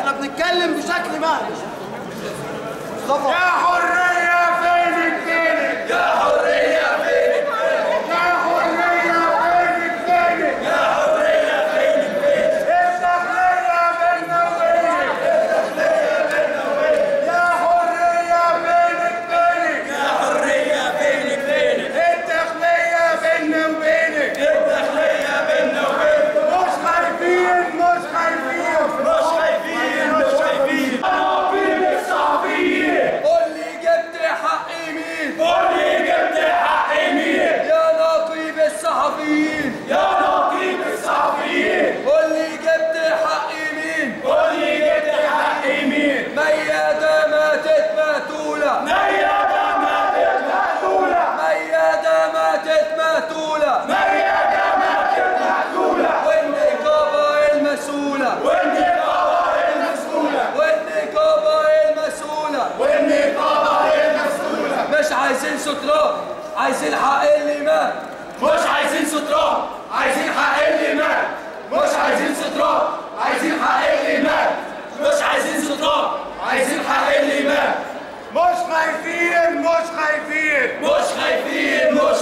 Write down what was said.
احنا بنتكلم بشكل مهني مصطفى يا حرية فينك فينك يا حرية فينك يا حرية فينك فينك يا حرية فينك الداخلية بيننا وبينك يا حرية فينك فينك يا حرية فينك فينك الداخلية بيننا وبينك الداخلية بيننا وبينك مش خايفين مش خايفين مش خايفين مش خايفين عناوين الصحفيين قول لي جبت حق مين قول لي جبت حق مين يا نقيب الصحفيين يا نقيب الصحفيين قول لي جبت حق مين قول لي جبت حق مين ميادة ماتت مقتولة ميادة ماتت مقتولة ميادة ماتت مقتولة ميادة ماتت مقتولة والنقابة المسؤولة والنقابة المسؤولة والنقابة المسؤولة والنقابة المسؤولة مش عايزين سترات عايزين حق اللي مات مش عايزين سترات عايزين حق اللي مات مش عايزين سترات عايزين حق اللي مات مش عايزين سترات عايزين حق اللي مات مش خايفين مش خايفين مش خايفين مش